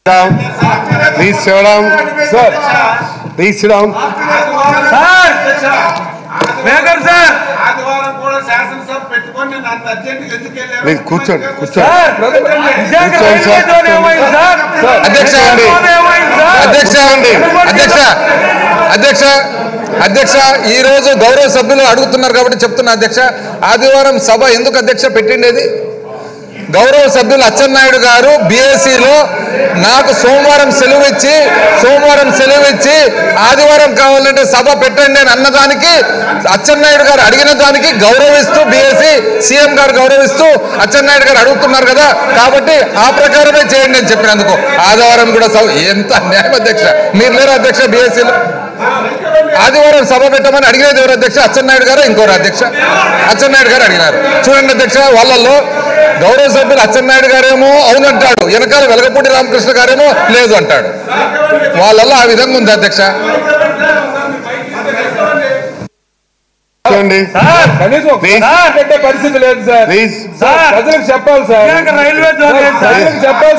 down. Please sit down. Sir, please sit down. Sir మేకర్ sir ఆదివారం కూడా శాసనసభ పెట్టుకొని నేను అంత అర్జెంట్ ఎందుకు వెళ్ళారు? Please కూర్చోండి కూర్చోండి సార్ విశాఖ కూర్చోండి, సార్. రైల్వే జోన్ ఏమైంది సార్ అధ్యక్ష రైల్వే జోన్ ఏమైంది సార్ అధ్యక్ష అధ్యక్ష అధ్యక్ష అధ్యక్ష ఈ రోజు గౌరవ సభ్యులు అడుగుతున్నారు కాబట్టి చెప్తున్నా అధ్యక్ష ఆదివారం సభ ఎందుకు అధ్యక్ష పెట్టిండేది గౌరవ సభ్యులు అచ్చెన్నాయుడు గారు బీఎస్సీలో నాకు సోమవారం సెలవు ఇచ్చి సోమవారం సెలవు ఇచ్చి ఆదివారం కావాలంటే సభ పెట్టండి అని అన్నదానికి అచ్చెన్నాయుడు గారు అడిగిన దానికి గౌరవిస్తూ బీఎస్సీ సీఎం గారు గౌరవిస్తూ అచ్చెన్నాయుడు గారు అడుగుతున్నారు కదా కాబట్టి ఆ ప్రకారమే చేయండి అని చెప్పినందుకు ఆదివారం కూడా సభ ఎంత న్యాయం అధ్యక్ష మీరు లేరు అధ్యక్ష బీఎస్సీలో ఆదివారం సభ పెట్టమని అడిగినది ఎవరు అధ్యక్ష అచ్చెన్నాయుడు గారు ఇంకోరు అధ్యక్ష అచ్చెన్నాయుడు గారు అడిగినారు చూడండి అధ్యక్ష వాళ్ళల్లో గౌరవ సభ్యులు అచ్చెన్నాయుడు గారేమో అవునంటాడు వెనకాల వెలగపూడి రామకృష్ణ గారేమో లేదు అంటాడు వాళ్ళల్లో ఆ విధంగా ఉంది అధ్యక్ష కూర్చోండి సార్ కనీసం ఒక Please. పెట్టే పరిస్థితి లేదు సార్ ప్లీజ్ సార్ ప్రజలకు చెప్పాలి సార్ విశాఖ రైల్వే జోన్ ఏంటి సార్ ప్రజలకు చెప్పాలి